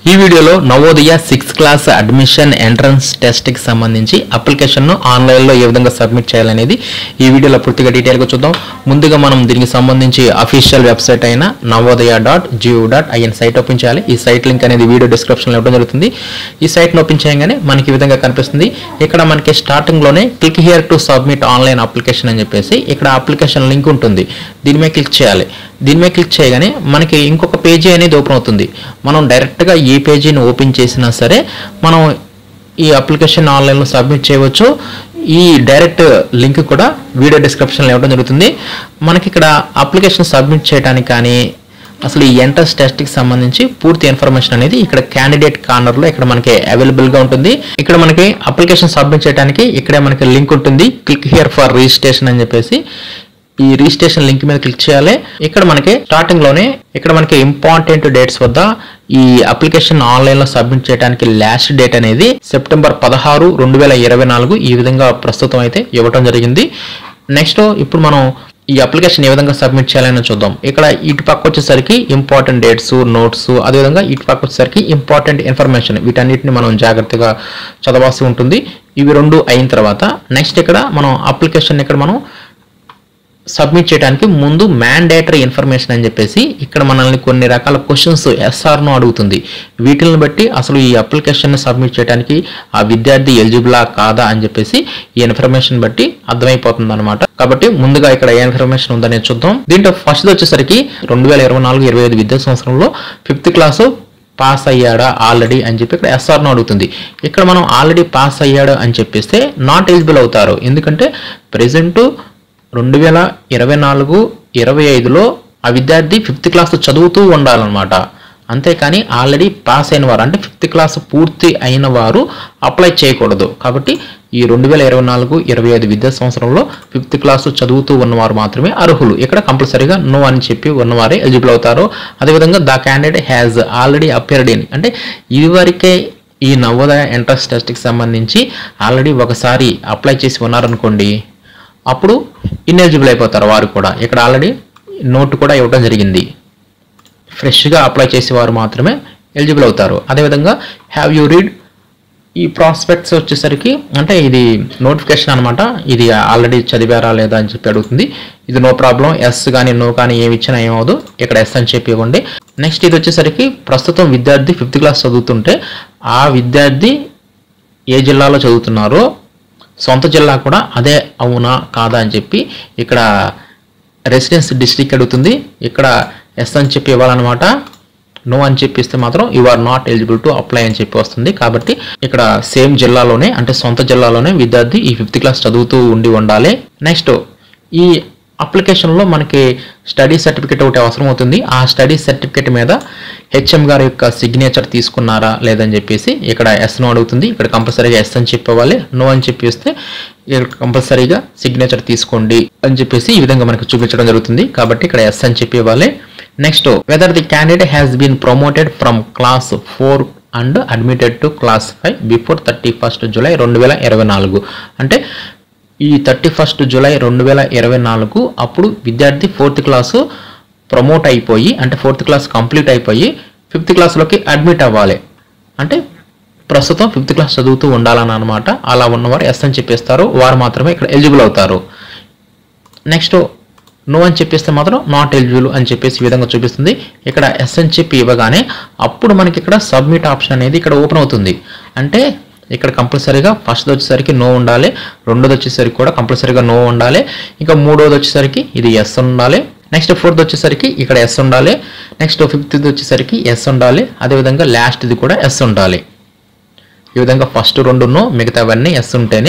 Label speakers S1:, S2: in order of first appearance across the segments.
S1: ఈ వీడియోలో Navodaya sixth class admission entrance test కి సంబంధించి అప్లికేషన్ ను ఆన్లైన్ లో ఏ విధంగా సబ్మిట్ చేయాలనేది ఈ వీడియోలో పూర్తిగా డీటెయిల్ గా చూద్దాం ముందుగా మనం దీనికి సంబంధించి అఫీషియల్ వెబ్సైట్ అయిన Navodaya dot gov dot IN site open చేయాలి ఈ సైట్ లింక్ అనేది వీడియో డిస్క్రిప్షన్ లో ఇవ్వడం జరుగుతుంది ఈ సైట్ ను ఓపెన్ చేయగానే మనకి ఈ విధంగా కనిపిస్తుంది ఇక్కడ మనకి స్టార్టింగ్ లోనే click here to submit online application అని చెప్పేసి ఇక్కడ అప్లికేషన్ లింక్ ఉంటుంది దీని మీద క్లిక్ చేయాలి దీని మీద క్లిక్ చేయగానే మనకి ఇంకొక పేజీ అనేది ఓపెన్ అవుతుంది మనం డైరెక్ట్గా ఏ పేజీని ఓపెన్ చేసినా సరే మనం ఈ అప్లికేషన్ ఆన్లైన్లో సబ్మిట్ చేయవచ్చు ఈ డైరెక్ట్ లింక్ కూడా వీడియో డిస్క్రిప్షన్లో ఇవ్వడం జరుగుతుంది మనకి ఇక్కడ అప్లికేషన్ సబ్మిట్ చేయడానికి కానీ అసలు ఈ ఎంట్రన్స్ టెస్ట్కి సంబంధించి పూర్తి ఇన్ఫర్మేషన్ అనేది ఇక్కడ క్యాండిడేట్ కార్నర్లో ఇక్కడ మనకి అవైలబుల్గా ఉంటుంది ఇక్కడ మనకి అప్లికేషన్ సబ్మిట్ చేయడానికి ఇక్కడే మనకి లింక్ ఉంటుంది క్లిక్ హియర్ ఫర్ రిజిస్ట్రేషన్ అని చెప్పేసి ఈ రిజిస్ట్రేషన్ లింక్ మీద క్లిక్ చేయాలి ఇక్కడ మనకి స్టార్టింగ్ లోనే ఇక్కడ మనకి ఇంపార్టెంట్ డేట్స్ వద్ద ఈ అప్లికేషన్ ఆన్లైన్ లో సబ్మిట్ చేయడానికి లాస్ట్ డేట్ అనేది సెప్టెంబర్ పదహారు రెండు వేల ఇరవై నాలుగు ఈ విధంగా ప్రస్తుతం అయితే ఇవ్వటం జరిగింది నెక్స్ట్ ఇప్పుడు మనం ఈ అప్లికేషన్ ఏ విధంగా సబ్మిట్ చేయాలని చూద్దాం ఇక్కడ ఇటు పక్క వచ్చేసరికి ఇంపార్టెంట్ డేట్స్ నోట్స్ అదేవిధంగా ఇటు పక్క వచ్చేసరికి ఇంపార్టెంట్ ఇన్ఫర్మేషన్ వీటన్నిటిని మనం జాగ్రత్తగా చదవాల్సి ఉంటుంది ఇవి రెండు అయిన తర్వాత నెక్స్ట్ ఇక్కడ మనం అప్లికేషన్ ఇక్కడ మనం సబ్మిట్ చేయడానికి ముందు మ్యాండేటరీ ఇన్ఫర్మేషన్ అని చెప్పేసి ఇక్కడ మనల్ని కొన్ని రకాల క్వశ్చన్స్ ఎస్ఆర్ను అడుగుతుంది వీటిని బట్టి అసలు ఈ అప్లికేషన్ సబ్మిట్ చేయడానికి ఆ విద్యార్థి ఎలిజిబులా కాదా అని చెప్పేసి ఈ ఇన్ఫర్మేషన్ బట్టి అర్థమైపోతుంది అనమాట కాబట్టి ముందుగా ఇక్కడ ఏ ఇన్ఫర్మేషన్ ఉందనేది చూద్దాం దీంట్లో ఫస్ట్ వచ్చేసరికి రెండు వేల ఇరవై నాలుగు ఇరవై ఐదు విద్యా సంవత్సరంలో ఫిఫ్త్ క్లాసు పాస్ అయ్యాడా ఆల్రెడీ అని చెప్పి ఇక్కడ ఎస్ఆర్ను అడుగుతుంది ఇక్కడ మనం ఆల్రెడీ పాస్ అయ్యాడు అని చెప్పేస్తే నాట్ ఎలిజిబుల్ అవుతారు ఎందుకంటే ప్రెసెంట్ రెండు వేల ఇరవై నాలుగు ఇరవై ఐదులో ఆ విద్యార్థి ఫిఫ్త్ క్లాస్ చదువుతూ ఉండాలన్నమాట అంతేకాని ఆల్రెడీ పాస్ అయిన వారు అంటే ఫిఫ్త్ క్లాస్ పూర్తి అయిన వారు అప్లై చేయకూడదు కాబట్టి ఈ రెండు వేల ఇరవై నాలుగు ఇరవై ఐదు విద్యా సంవత్సరంలో ఫిఫ్త్ క్లాస్ చదువుతూ ఉన్నవారు మాత్రమే అర్హులు ఇక్కడ కంపల్సరీగా నో అని చెప్పి ఉన్నవారే ఎలిజిబుల్ అవుతారు అదేవిధంగా the candidate has already appeared in అంటే ఇదివరకే ఈ నవోదయ ఎంట్రన్స్ టెస్ట్కి సంబంధించి ఆల్రెడీ ఒకసారి అప్లై చేసి ఉన్నారనుకోండి అప్పుడు ఇన్ఎలిజిబుల్ అయిపోతారు వారు కూడా ఇక్కడ ఆల్రెడీ నోట్ కూడా ఇవ్వడం జరిగింది ఫ్రెష్గా అప్లై చేసేవారు మాత్రమే ఎలిజిబుల్ అవుతారు అదేవిధంగా హ్యావ్ యూ రీడ్ ఈ ప్రాస్పెక్ట్స్ వచ్చేసరికి అంటే ఇది నోటిఫికేషన్ అనమాట ఇది ఆల్రెడీ చదివారా లేదా అని చెప్పి అడుగుతుంది ఇది నో ప్రాబ్లం ఎస్ కానీ నో కానీ ఏమి ఇచ్చినా ఏమవదు ఇక్కడ ఎస్ అని చెప్పి ఇవ్వండి నెక్స్ట్ ఇది వచ్చేసరికి ప్రస్తుతం విద్యార్థి ఫిఫ్త్ క్లాస్ చదువుతుంటే ఆ విద్యార్థి ఏ జిల్లాలో చదువుతున్నారో సొంత జిల్లా కూడా అదే అవునా కాదా అని చెప్పి ఇక్కడ రెసిడెన్స్ డిస్ట్రిక్ట్ అడుగుతుంది ఇక్కడ ఎస్ అని చెప్పి ఇవ్వాలన్నమాట నో అని చెప్పి ఇస్తే మాత్రం you are not eligible to apply అని చెప్పి వస్తుంది కాబట్టి ఇక్కడ సేమ్ జిల్లాలోనే అంటే సొంత జిల్లాలోనే విద్యార్థి ఈ ఫిఫ్త్ క్లాస్ చదువుతూ ఉండి ఉండాలి నెక్స్ట్ ఈ అప్లికేషన్లో మనకి స్టడీ సర్టిఫికేట్ ఒకటి అవసరం అవుతుంది ఆ స్టడీ సర్టిఫికేట్ మీద హెచ్ఎం గారి యొక్క సిగ్నేచర్ తీసుకున్నారా లేదని చెప్పేసి ఇక్కడ ఎస్ నో అడుగుతుంది ఇక్కడ కంపల్సరీగా ఎస్ అని చెప్పేవాలి నో అని చెప్పేస్తే ఇక్కడ కంపల్సరీగా సిగ్నేచర్ తీసుకోండి అని చెప్పేసి ఈ విధంగా మనకి చూపించడం జరుగుతుంది కాబట్టి ఇక్కడ ఎస్ అని చెప్పి ఇవ్వాలి next whether the candidate has been promoted from class four and admitted to class five before thirty first July రెండు వేల ఇరవై నాలుగు అంటే ఈ థర్టీ ఫస్ట్ జూలై రెండు వేల ఇరవై నాలుగు అప్పుడు విద్యార్థి ఫోర్త్ క్లాసు ప్రమోట్ అయిపోయి అంటే ఫోర్త్ క్లాస్ కంప్లీట్ అయిపోయి ఫిఫ్త్ క్లాస్లోకి అడ్మిట్ అవ్వాలి అంటే ప్రస్తుతం ఫిఫ్త్ క్లాస్ చదువుతూ ఉండాలని అనమాట అలా ఉన్నవారు ఎస్ అని చెప్పేస్తారు వారు మాత్రమే ఇక్కడ ఎలిజిబుల్ అవుతారు నెక్స్ట్ నో అని చెప్పేస్తే మాత్రం నాట్ ఎలిజిబుల్ అని చెప్పేసి ఈ విధంగా చూపిస్తుంది ఇక్కడ ఎస్ అని చెప్పి ఇవ్వగానే అప్పుడు మనకి ఇక్కడ సబ్మిట్ ఆప్షన్ అనేది ఇక్కడ ఓపెన్ అవుతుంది అంటే ఇక్కడ కంపల్సరీగా ఫస్ట్ వచ్చేసరికి నో ఉండాలి రెండోది వచ్చేసరికి కూడా కంపల్సరీగా నో ఉండాలి ఇంకా మూడోది వచ్చేసరికి ఇది ఎస్ ఉండాలి నెక్స్ట్ ఫోర్త్ వచ్చేసరికి ఇక్కడ ఎస్ ఉండాలి నెక్స్ట్ ఫిఫ్త్ వచ్చేసరికి ఎస్ ఉండాలి అదేవిధంగా లాస్ట్ది కూడా ఎస్ ఉండాలి ఈ విధంగా ఫస్ట్ రెండు నో మిగతావన్నీ ఎస్ ఉంటేనే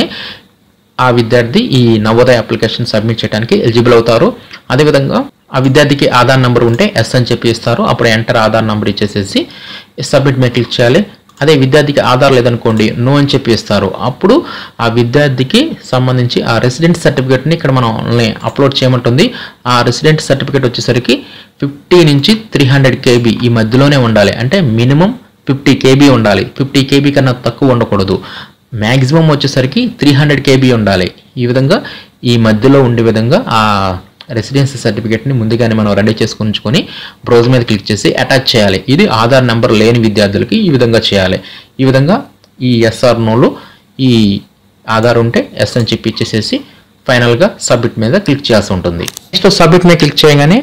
S1: ఆ విద్యార్థి ఈ నవోదయ అప్లికేషన్ సబ్మిట్ చేయడానికి ఎలిజిబుల్ అవుతారు అదేవిధంగా ఆ విద్యార్థికి ఆధార్ నెంబర్ ఉంటే ఎస్ అని చెప్పి ఇస్తారు అప్పుడు ఎంటర్ ఆధార్ నెంబర్ ఇచ్చేసేసి సబ్మిట్ మీద క్లిక్ చేయాలి అదే విద్యార్థికి ఆధార్ లేదనుకోండి నో అని చెప్పి ఇస్తారు అప్పుడు ఆ విద్యార్థికి సంబంధించి ఆ రెసిడెంట్ సర్టిఫికేట్ని ఇక్కడ మనం అప్లోడ్ చేయమంటుంది ఆ రెసిడెంట్ సర్టిఫికేట్ వచ్చేసరికి ఫిఫ్టీ నుంచి త్రీ హండ్రెడ్ కేబీ ఈ మధ్యలోనే ఉండాలి అంటే మినిమం ఫిఫ్టీ కేబీ ఉండాలి ఫిఫ్టీ కేబీ కన్నా తక్కువ ఉండకూడదు మ్యాక్సిమం వచ్చేసరికి త్రీ హండ్రెడ్ కేబీ ఉండాలి ఈ విధంగా ఈ మధ్యలో ఉండే విధంగా ఆ రెసిడెన్సీ సర్టిఫికేట్ని ముందుగానే మనం రెడీ చేసుకుని ఉంచుకొని బ్రౌజ్ మీద క్లిక్ చేసి అటాచ్ చేయాలి ఇది ఆధార్ నెంబర్ లేని విద్యార్థులకి ఈ విధంగా చేయాలి ఈ విధంగా ఈ ఎస్ఆర్ నోలు ఈ ఆధార్ ఉంటే ఎస్ అని చెప్పి ఇచ్చేసేసి ఫైనల్గా సబ్మిట్ మీద క్లిక్ చేయాల్సి ఉంటుంది నెక్స్ట్ సబ్మిట్ మీద క్లిక్ చేయగానే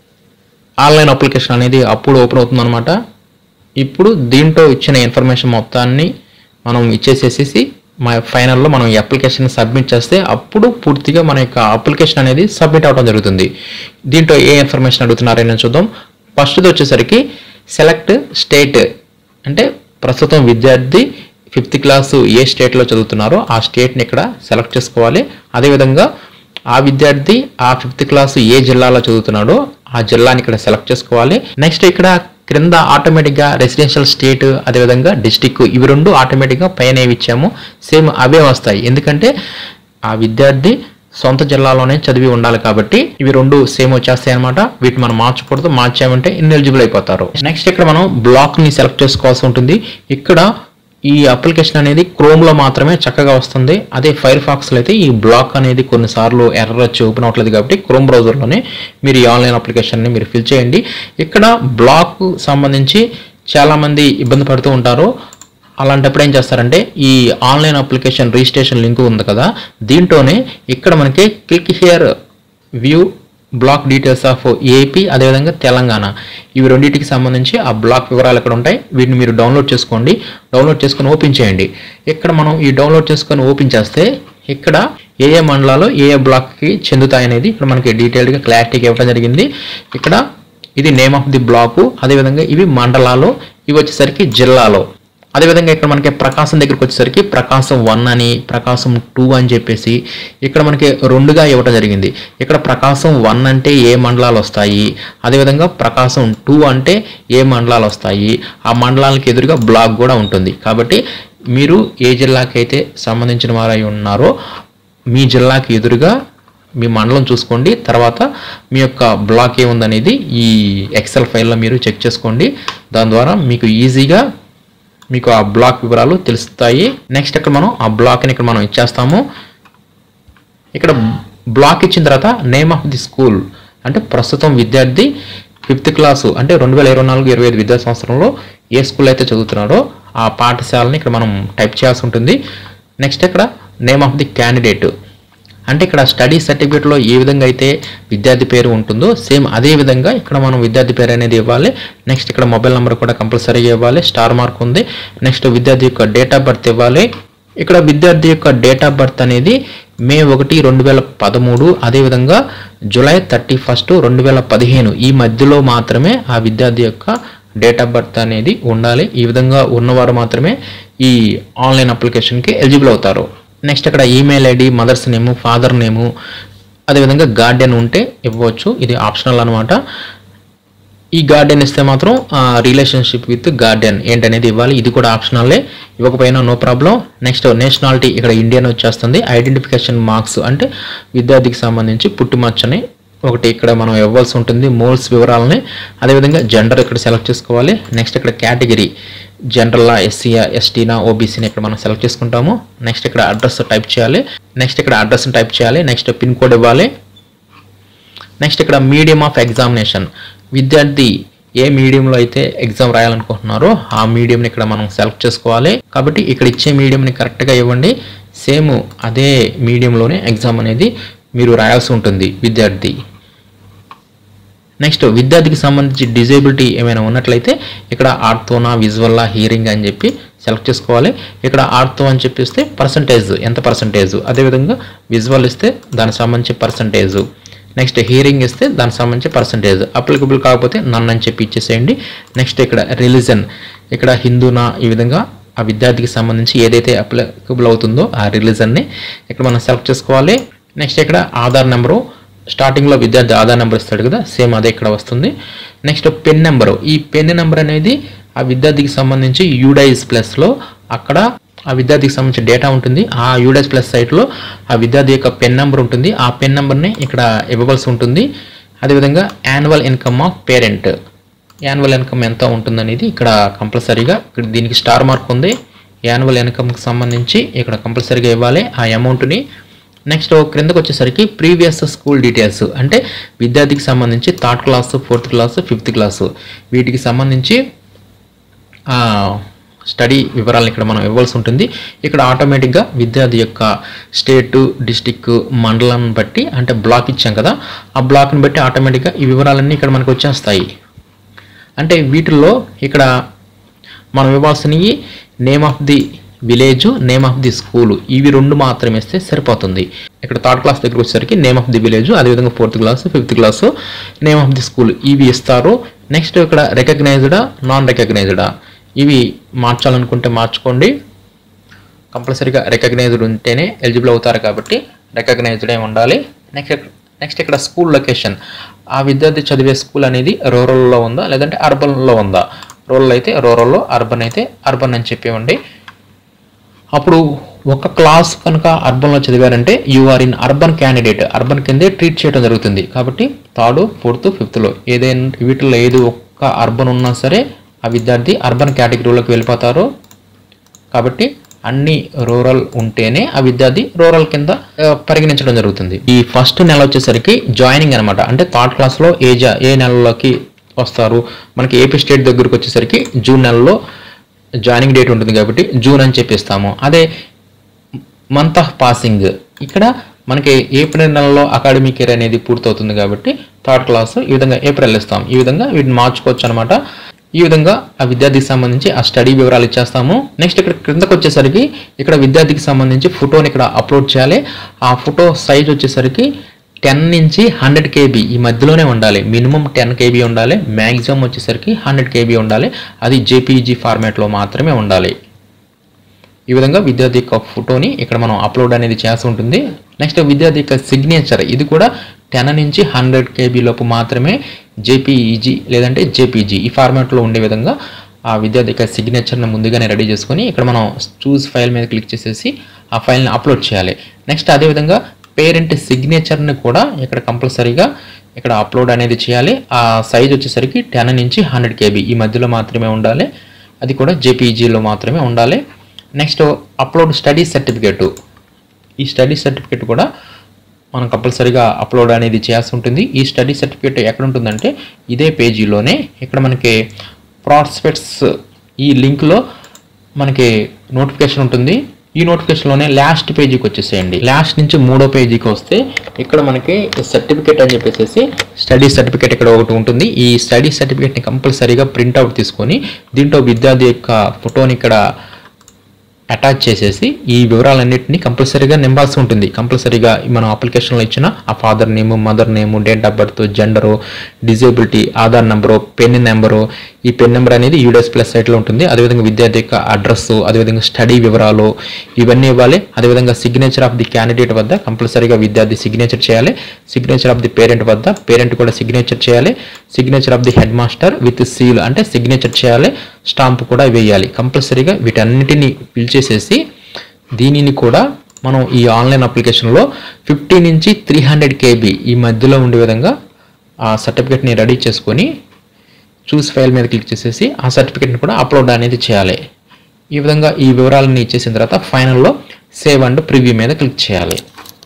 S1: ఆన్లైన్ అప్లికేషన్ అనేది అప్పుడు ఓపెన్ అవుతుందన్నమాట ఇప్పుడు దీంట్లో ఇచ్చిన ఇన్ఫర్మేషన్ మొత్తాన్ని మనం ఇచ్చేసేసి మా ఫైనల్లో మనం ఈ అప్లికేషన్ సబ్మిట్ చేస్తే అప్పుడు పూర్తిగా మన యొక్క అప్లికేషన్ అనేది సబ్మిట్ అవడం జరుగుతుంది దీంట్లో ఏ ఇన్ఫర్మేషన్ అడుగుతున్నారని చూద్దాం ఫస్ట్ది వచ్చేసరికి సెలెక్ట్ స్టేట్ అంటే ప్రస్తుతం విద్యార్థి ఫిఫ్త్ క్లాసు ఏ స్టేట్లో చదువుతున్నారో ఆ స్టేట్ని ఇక్కడ సెలెక్ట్ చేసుకోవాలి అదేవిధంగా ఆ విద్యార్థి ఆ ఫిఫ్త్ క్లాస్ ఏ జిల్లాలో చదువుతున్నాడో ఆ జిల్లాని ఇక్కడ సెలెక్ట్ చేసుకోవాలి నెక్స్ట్ ఇక్కడ క్రింద ఆటోమేటిక్గా రెసిడెన్షియల్ స్టేట్ అదేవిధంగా డిస్టిక్ ఇవి రెండు ఆటోమేటిక్గా పైన ఏవి ఇచ్చాము సేమ్ అవే వస్తాయి ఎందుకంటే ఆ విద్యార్థి సొంత జిల్లాలోనే చదివి ఉండాలి కాబట్టి ఇవి రెండు సేమ్ వచ్చేస్తాయి అనమాట వీటిని మనం మార్చకూడదు మార్చామంటే ఇన్ఎలిజిబుల్ అయిపోతారు నెక్స్ట్ ఇక్కడ మనం బ్లాక్ ని సెలెక్ట్ చేసుకోవాల్సి ఉంటుంది ఇక్కడ ఈ అప్లికేషన్ అనేది క్రోమ్ లో మాత్రమే చక్కగా వస్తుంది అదే ఫైర్ ఫాక్స్ లో అయితే ఈ బ్లాక్ అనేది కొన్నిసార్లు ఎర్రర్ వచ్చి ఓపెన్ అవ్వట్లేదు కాబట్టి క్రోమ్ బ్రౌజర్ లోనే మీరు ఈ ఆన్లైన్ అప్లికేషన్ ని మీరు ఫిల్ చేయండి ఇక్కడ బ్లాక్ సంబంధించి చాలా మంది ఇబ్బంది పడుతూ ఉంటారు అలాంటప్పుడు ఏం చేస్తారంటే ఈ ఆన్లైన్ అప్లికేషన్ రిజిస్ట్రేషన్ లింక్ ఉంది కదా దీంట్లోనే ఇక్కడ మనకి click here view block details of AP అదేవిధంగా తెలంగాణ ఇవి రెండింటికి సంబంధించి ఆ బ్లాక్ వివరాలు ఇక్కడ ఉంటాయి వీటిని మీరు డౌన్లోడ్ చేసుకోండి డౌన్లోడ్ చేసుకొని ఓపెన్ చేయండి ఇక్కడ మనం ఈ డౌన్లోడ్ చేసుకొని ఓపెన్ చేస్తే ఇక్కడ ఏ ఏ మండలాలు ఏ ఏ బ్లాక్కి చెందుతాయి అనేది ఇక్కడ మనకి డీటెయిల్డ్గా క్లారిటీగా ఇవ్వడం జరిగింది ఇక్కడ ఇది నేమ్ ఆఫ్ ది బ్లాకు అదేవిధంగా ఇవి మండలాలు ఇవి వచ్చేసరికి జిల్లాలో అదేవిధంగా ఇక్కడ మనకి ప్రకాశం దగ్గరికి వచ్చేసరికి ప్రకాశం వన్ అని ప్రకాశం టూ అని చెప్పేసి ఇక్కడ మనకి రెండుగా ఇవ్వడం జరిగింది ఇక్కడ ప్రకాశం వన్ అంటే ఏ మండలాలు వస్తాయి అదేవిధంగా ప్రకాశం టూ అంటే ఏ మండలాలు వస్తాయి ఆ మండలాలకు ఎదురుగా బ్లాక్ కూడా ఉంటుంది కాబట్టి మీరు ఏ జిల్లాకి అయితే సంబంధించిన వారై ఉన్నారో మీ జిల్లాకి ఎదురుగా మీ మండలం చూసుకోండి తర్వాత మీ యొక్క బ్లాక్ ఏముందనేది ఈ ఎక్సెల్ ఫైల్లో మీరు చెక్ చేసుకోండి దాని ద్వారా మీకు ఈజీగా మీకు ఆ బ్లాక్ వివరాలు తెలుస్తాయి నెక్స్ట్ ఇక్కడ మనం ఆ బ్లాక్ని ఇక్కడ మనం ఇచ్చేస్తాము ఇక్కడ బ్లాక్ ఇచ్చిన తర్వాత నేమ్ ఆఫ్ ది స్కూల్ అంటే ప్రస్తుతం విద్యార్థి ఫిఫ్త్ క్లాసు అంటే రెండు వేల ఇరవై నాలుగు ఇరవై ఐదు విద్యా సంవత్సరంలో ఏ స్కూల్ అయితే చదువుతున్నాడో ఆ పాఠశాలని ఇక్కడ మనం టైప్ చేయాల్సి ఉంటుంది నెక్స్ట్ ఇక్కడ నేమ్ ఆఫ్ ది క్యాండిడేట్ అంటే ఇక్కడ స్టడీ సర్టిఫికేట్లో ఏ విధంగా అయితే విద్యార్థి పేరు ఉంటుందో సేమ్ అదే విధంగా ఇక్కడ మనం విద్యార్థి పేరు అనేది ఇవ్వాలి నెక్స్ట్ ఇక్కడ మొబైల్ నెంబర్ కూడా కంపల్సరీగా ఇవ్వాలి స్టార్ మార్క్ ఉంది నెక్స్ట్ విద్యార్థి యొక్క డేట్ ఆఫ్ బర్త్ ఇవ్వాలి ఇక్కడ విద్యార్థి యొక్క డేట్ ఆఫ్ బర్త్ అనేది మే ఒకటి రెండు వేల పదమూడు అదేవిధంగా జూలై థర్టీ ఫస్ట్ రెండు వేల పదిహేను ఈ మధ్యలో మాత్రమే ఆ విద్యార్థి యొక్క డేట్ ఆఫ్ బర్త్ అనేది ఉండాలి ఈ విధంగా ఉన్నవారు మాత్రమే ఈ ఆన్లైన్ అప్లికేషన్కి ఎలిజిబుల్ అవుతారు నెక్స్ట్ ఇక్కడ email ID mother's name father name అదేవిధంగా గార్డెన్ ఉంటే ఇవ్వచ్చు ఇది ఆప్షనల్ అనమాట ఈ గార్డెన్ ఇస్తే మాత్రం రిలేషన్షిప్ విత్ గార్డెన్ ఏంటనేది ఇవ్వాలి ఇది కూడా ఆప్షనల్లే ఇవ్వకపోయినా నో ప్రాబ్లం నెక్స్ట్ నేషనాలిటీ ఇక్కడ ఇండియన్ వచ్చేస్తుంది ఐడెంటిఫికేషన్ మార్క్స్ అంటే విద్యార్థికి సంబంధించి పుట్టుమచ్చని ఒకటి ఇక్కడ మనం ఇవ్వాల్సి ఉంటుంది మోల్స్ వివరాలని అదేవిధంగా జెండర్ ఇక్కడ సెలెక్ట్ చేసుకోవాలి నెక్స్ట్ ఇక్కడ కేటగిరీ జనరల్లా ఎస్సీయా ఎస్టీనా ఓబీసీని ఇక్కడ మనం సెలెక్ట్ చేసుకుంటాము నెక్స్ట్ ఇక్కడ అడ్రస్ టైప్ చేయాలి నెక్స్ట్ ఇక్కడ అడ్రస్ని టైప్ చేయాలి నెక్స్ట్ పిన్ కోడ్ ఇవ్వాలి నెక్స్ట్ ఇక్కడ మీడియం ఆఫ్ ఎగ్జామినేషన్ విద్యార్థి ఏ మీడియంలో అయితే ఎగ్జామ్ రాయాలనుకుంటున్నారో ఆ మీడియంని ఇక్కడ మనం సెలెక్ట్ చేసుకోవాలి కాబట్టి ఇక్కడ ఇచ్చే మీడియంని కరెక్ట్గా ఇవ్వండి సేమ్ అదే మీడియంలోనే ఎగ్జామ్ అనేది మీరు రాయాల్సి ఉంటుంది విద్యార్థి నెక్స్ట్ విద్యార్థికి సంబంధించి డిజేబిలిటీ ఏమైనా ఉన్నట్లయితే ఇక్కడ ఆర్తోనా విజువల్లా హియరింగ్ అని చెప్పి సెలెక్ట్ చేసుకోవాలి ఇక్కడ ఆర్తో అని చెప్పిస్తే పర్సంటేజ్ ఎంత పర్సంటేజ్ అదేవిధంగా విజువల్ ఇస్తే దానికి సంబంధించి పర్సంటేజ్ నెక్స్ట్ హియరింగ్ ఇస్తే దానికి సంబంధించి పర్సంటేజ్ అప్లికబుల్ కాకపోతే నన్ను అని చెప్పి ఇచ్చేసేయండి నెక్స్ట్ ఇక్కడ రిలీజన్ ఇక్కడ హిందూనా ఈ విధంగా ఆ విద్యార్థికి సంబంధించి ఏదైతే అప్లికబుల్ అవుతుందో ఆ రిలీజన్ని ఇక్కడ మనం సెలెక్ట్ చేసుకోవాలి నెక్స్ట్ ఇక్కడ ఆధార్ నెంబరు స్టార్టింగ్లో విద్యార్థి ఆధార్ నెంబర్ ఇస్తాడు కదా సేమ్ అదే ఇక్కడ వస్తుంది నెక్స్ట్ పెన్ నెంబరు ఈ పెన్ నెంబర్ అనేది ఆ విద్యార్థికి సంబంధించి యూడైస్ ప్లస్లో అక్కడ ఆ విద్యార్థికి సంబంధించిన డేటా ఉంటుంది ఆ యూడైస్ ప్లస్ సైట్లో ఆ విద్యార్థి యొక్క పెన్ నెంబర్ ఉంటుంది ఆ పెన్ నెంబర్ని ఇక్కడ ఇవ్వవలసి ఉంటుంది అదేవిధంగా annual income of parent annual income ఎంత ఉంటుందనేది ఇక్కడ కంపల్సరీగా ఇక్కడ దీనికి స్టార్ మార్క్ ఉంది యాన్యువల్ ఇన్కమ్కి సంబంధించి ఇక్కడ కంపల్సరీగా ఇవ్వాలి ఆ అమౌంట్ని నెక్స్ట్ క్రిందకు వచ్చేసరికి ప్రీవియస్ స్కూల్ డీటెయిల్స్ అంటే విద్యార్థికి సంబంధించి third class fourth class fifth class వీటికి సంబంధించి ఆ, స్టడీ వివరాలను ఇక్కడ మనం ఇవ్వాల్సి ఉంటుంది ఇక్కడ ఆటోమేటిక్గా విద్యార్థి యొక్క స్టేటు డిస్టిక్ మండలం బట్టి అంటే బ్లాక్ ఇచ్చాం కదా ఆ బ్లాక్ని బట్టి ఆటోమేటిక్గా ఈ వివరాలన్నీ ఇక్కడ మనకు వచ్చేస్తాయి అంటే వీటిల్లో ఇక్కడ మనం ఇవ్వాల్సినవి name of the village name of the school ఇవి రెండు మాత్రమే ఇస్తే సరిపోతుంది ఇక్కడ థర్డ్ క్లాస్ దగ్గర వచ్చేసరికి నేమ్ ఆఫ్ ది విలేజ్ అదేవిధంగా fourth class fifth class name of the school ఇవి ఇస్తారు నెక్స్ట్ ఇక్కడ రికగ్నైజ్డా నాన్ రికగ్నైజ్డా ఇవి మార్చాలనుకుంటే మార్చుకోండి కంపల్సరీగా రికగ్నైజ్డ్ ఉంటేనే ఎలిజిబుల్ అవుతారు కాబట్టి రికగ్నైజ్డే ఉండాలి నెక్స్ట్ నెక్స్ట్ ఇక్కడ స్కూల్ లొకేషన్ ఆ విద్యార్థి చదివే స్కూల్ అనేది రూరల్లో ఉందా లేదంటే అర్బన్లో ఉందా రూరల్ అయితే రూరల్లో అర్బన్ అయితే అర్బన్ అని చెప్పేవండి అప్పుడు ఒక క్లాస్ కనుక అర్బన్లో చదివారంటే or in urban candidate urban కిందే ట్రీట్ చేయడం జరుగుతుంది కాబట్టి థర్డ్ ఫోర్త్ ఫిఫ్త్లో ఏదైనా వీటిలో ఏది ఒక్క అర్బన్ ఉన్నా సరే ఆ విద్యార్థి అర్బన్ కేటగిరీలోకి వెళ్ళిపోతారు కాబట్టి అన్ని రూరల్ ఉంటేనే ఆ విద్యార్థి రూరల్ కింద ఆ, పరిగణించడం జరుగుతుంది ఈ ఫస్ట్ నెల వచ్చేసరికి జాయినింగ్ అనమాట అంటే థర్డ్ క్లాస్లో ఏ జా ఏ నెలలోకి వస్తారు మనకి ఏపీ స్టేట్ దగ్గరకు వచ్చేసరికి జూన్ నెలలో జాయినింగ్ డేట్ ఉంటుంది కాబట్టి జూన్ అని చెప్పిస్తాము అదే మంత్ ఆఫ్ పాసింగ్ ఇక్కడ మనకి ఏప్రిల్ నెలలో అకాడమిక్ ఇయర్ అనేది పూర్తవుతుంది కాబట్టి థర్డ్ క్లాస్ ఈ విధంగా ఏప్రిల్ ఇస్తాం ఈ విధంగా వీటిని మార్చుకోవచ్చు అనమాట ఈ విధంగా ఆ విద్యార్థికి సంబంధించి ఆ స్టడీ వివరాలు ఇచ్చేస్తాము నెక్స్ట్ ఇక్కడ క్రిందకు వచ్చేసరికి ఇక్కడ విద్యార్థికి సంబంధించి ఫోటోని ఇక్కడ అప్లోడ్ చేయాలి ఆ ఫోటో సైజ్ వచ్చేసరికి టెన్ నుంచి హండ్రెడ్ కేబీ ఈ మధ్యలోనే ఉండాలి మినిమం టెన్ కేబీ ఉండాలి మ్యాక్సిమం వచ్చేసరికి హండ్రెడ్ కేబీ ఉండాలి అది జేపీజీ ఫార్మాట్లో మాత్రమే ఉండాలి ఈ విధంగా విద్యార్థి యొక్క ఫోటోని ఇక్కడ మనం అప్లోడ్ అనేది చేసి ఉంటుంది నెక్స్ట్ విద్యార్థి యొక్క సిగ్నేచర్ ఇది కూడా టెన్ నుంచి హండ్రెడ్ కేబీ లోపు మాత్రమే జేపీఈజీ లేదంటే జేపీజీ ఈ ఫార్మాట్లో ఉండే విధంగా ఆ విద్యార్థి యొక్క సిగ్నేచర్ని ముందుగానే రెడీ చేసుకొని ఇక్కడ మనం చూస్ ఫైల్ మీద క్లిక్ చేసేసి ఆ ఫైల్ని అప్లోడ్ చేయాలి నెక్స్ట్ అదేవిధంగా పేరెంట్ సిగ్నేచర్ని కూడా ఇక్కడ కంపల్సరీగా ఇక్కడ అప్లోడ్ అనేది చేయాలి ఆ సైజ్ వచ్చేసరికి టెన్ నుంచి హండ్రెడ్ కేబీ ఈ మధ్యలో మాత్రమే ఉండాలి అది కూడా జేపీజీలో మాత్రమే ఉండాలి నెక్స్ట్ అప్లోడ్ స్టడీ సర్టిఫికేట్ ఈ స్టడీ సర్టిఫికేట్ కూడా మనం కంపల్సరీగా అప్లోడ్ అనేది చేయాల్సి ఉంటుంది ఈ స్టడీ సర్టిఫికేట్ ఎక్కడ ఉంటుందంటే ఇదే పేజీలోనే ఇక్కడ మనకి ప్రాస్పెక్ట్స్ ఈ లింక్లో మనకి నోటిఫికేషన్ ఉంటుంది ఈ నోటిఫికేషన్లోనే లాస్ట్ పేజీకి వచ్చేసేయండి లాస్ట్ నుంచి మూడో పేజీకి వస్తే ఇక్కడ మనకి సర్టిఫికేట్ అని చెప్పేసి స్టడీ సర్టిఫికేట్ ఇక్కడ ఒకటి ఉంటుంది ఈ స్టడీ సర్టిఫికేట్ని కంపల్సరీగా ప్రింట్అవుట్ తీసుకొని దీంట్లో విద్యార్థి యొక్క ఫోటోని ఇక్కడ అటాచ్ చేసేసి ఈ వివరాలన్నింటినీ కంపల్సరీగా నింపాల్సి ఉంటుంది కంపల్సరీగా మనం అప్లికేషన్లో ఇచ్చిన ఆ father name mother name date of birth gender disability Aadhaar number pen number ఈ పెన్ నెంబర్ అనేది యూడిఎస్ ప్లస్ సైట్లో ఉంటుంది అదేవిధంగా విద్యార్థి యొక్క అడ్రస్ అదేవిధంగా స్టడీ వివరాలు ఇవన్నీ ఇవ్వాలి అదేవిధంగా సిగ్నేచర్ ఆఫ్ ది క్యాండిడేట్ వద్ద కంపల్సరీగా విద్యార్థి సిగ్నేచర్ చేయాలి సిగ్నేచర్ ఆఫ్ ది పేరెంట్ వద్ద పేరెంట్ కూడా సిగ్నేచర్ చేయాలి signature of the head master with seal అంటే సిగ్నేచర్ చేయాలి స్టాంప్ కూడా వేయాలి కంపల్సరీగా వీటన్నిటిని ఫిల్ చేసేసి దీనిని కూడా మనం ఈ ఆన్లైన్ అప్లికేషన్లో ఫిఫ్టీ నుంచి త్రీ హండ్రెడ్ కేబీ ఈ మధ్యలో ఉండే విధంగా ఆ సర్టిఫికేట్ని రెడీ చేసుకొని చూస్ ఫైల్ మీద క్లిక్ చేసేసి ఆ సర్టిఫికేట్ని కూడా అప్లోడ్ అనేది చేయాలి ఈ విధంగా ఈ వివరాలన్నీ ఇచ్చేసిన తర్వాత ఫైనల్లో సేవ్ అండ్ ప్రివ్యూ మీద క్లిక్ చేయాలి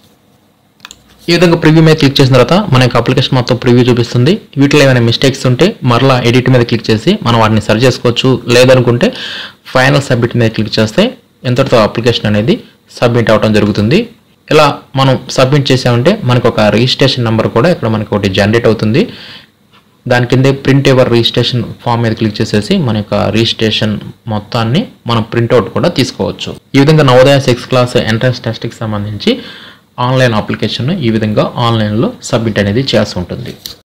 S1: ఈ విధంగా ప్రివ్యూ మీద క్లిక్ చేసిన తర్వాత మన యొక్క అప్లికేషన్ మొత్తం ప్రివ్యూ చూపిస్తుంది వీటిలో ఏమైనా మిస్టేక్స్ ఉంటే మరలా ఎడిట్ మీద క్లిక్ చేసి మనం వాటిని సరి చేసుకోవచ్చు లేదనుకుంటే ఫైనల్ సబ్మిట్ మీద క్లిక్ చేస్తే ఎంతటితో అప్లికేషన్ అనేది సబ్మిట్ అవడం జరుగుతుంది ఇలా మనం సబ్మిట్ చేసామంటే మనకు ఒక రిజిస్ట్రేషన్ నెంబర్ కూడా ఇక్కడ మనకి ఒకటి జనరేట్ అవుతుంది దాని కిందే ప్రింట్ ఎవర్ రిజిస్ట్రేషన్ ఫామ్ మీద క్లిక్ చేసేసి మన యొక్క రిజిస్ట్రేషన్ మొత్తాన్ని మనం ప్రింట్అవుట్ కూడా తీసుకోవచ్చు ఈ విధంగా నవోదయ సిక్స్ క్లాస్ ఎంట్రన్స్ టెస్ట్కి సంబంధించి ఆన్లైన్ అప్లికేషన్ ఈ విధంగా ఆన్లైన్లో సబ్మిట్ అనేది చేసి ఉంటుంది